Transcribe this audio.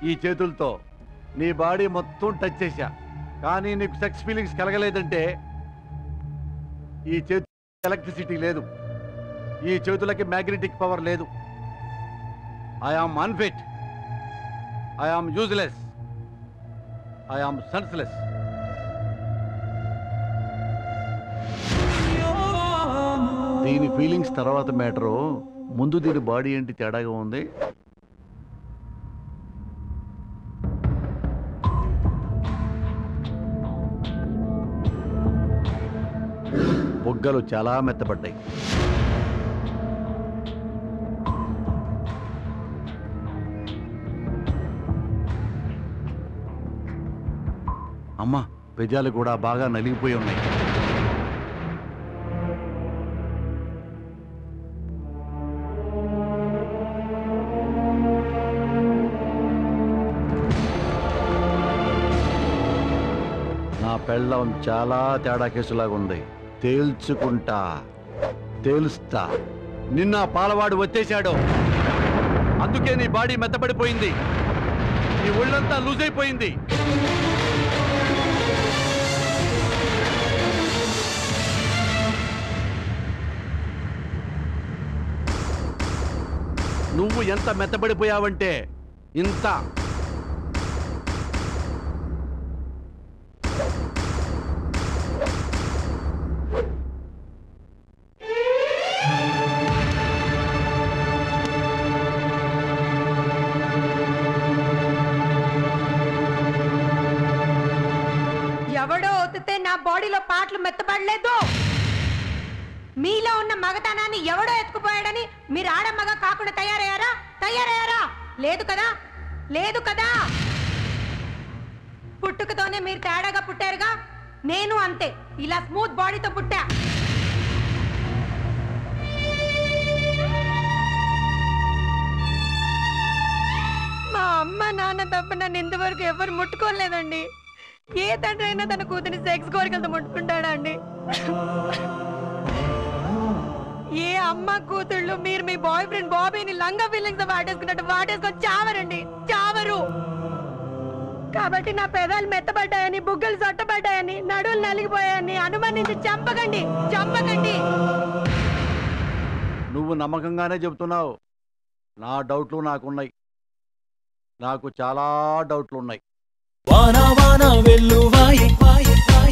ఈ చేతులతో నీ బాడీ మొత్తం టచ్ చేశా కానీ నీకు సెక్స్ ఫీలింగ్స్ కలగలేదంటే ఈ చేతు ఎలక్ట్రిసిటీ లేదు ఈ చేతులకి మ్యాగ్నెటిక్ పవర్ లేదు I am unfit I am useless I am senseless దీని ఫీలింగ్స్ తర్వాత మ్యాటరు ముందు దీని బాడీ ఏంటి తేడాగా ఉంది బొగ్గలు చాలా మెత్తబడ్డాయి అమ్మా పెజాలు కూడా బాగా నలిగిపోయి ఉన్నాయి నా పెళ్ళం చాలా తేడా కేసులాగా ఉంది తేల్చుకుంటా తేలుస్తా నిన్న ఆ పాలవాడు వచ్చేశాడు అందుకే నీ బాడీ మెత్తబడిపోయింది నీ ఒళ్ళంతా లూజ్ అయిపోయింది నువ్వు ఎంత మెత్తబడిపోయావంటే ఇంత ఎవడో ఒత్తితే నా బాడీలో పాటలు మెత్తబడలేదు మీలో ఉన్న మగతనాన్ని ఎవడో ఎత్తుకుపోయాడని మీరు ఆడమ్మగా కాకుండా తయారయ్యారా తయారయ్యారా లేదు కదా లేదు కదా పుట్టుకతోనే మీరు తేడాగా పుట్టారుగా నేను అంతే ఇలా స్మూత్ బాడీతో పుట్టా మా అమ్మ నాన్న తప్ప నన్ను ఇంతవరకు ఎవరు ముట్టుకోలేదండి ఏ తండ్రి అయినా తన కూతురి సెక్స్ కోరికలతో ముట్టుకుంటాడా అండి ఏ అమ్మ కూతుళ్ళు మీరు మీ బాయ్ ఫ్రెండ్ బాబీని లంగా ఫీలింగ్స్ వాటేసుకున్నట్టు వాటేసుకొని చావరండి చావరు కాబట్టి నా పెదాలు మెత్తబడ్డాయని బుగ్గలు సొట్టబడ్డాయని నడులు నలిగిపోయాయని అనుమానించి చంపకండి చంపకండి నువ్వు నమ్మకంగానే చెబుతున్నావు నా డౌట్లు నాకున్నాయి నాకు చాలా డౌట్లు ఉన్నాయి వాన వాన వెల్లువాయి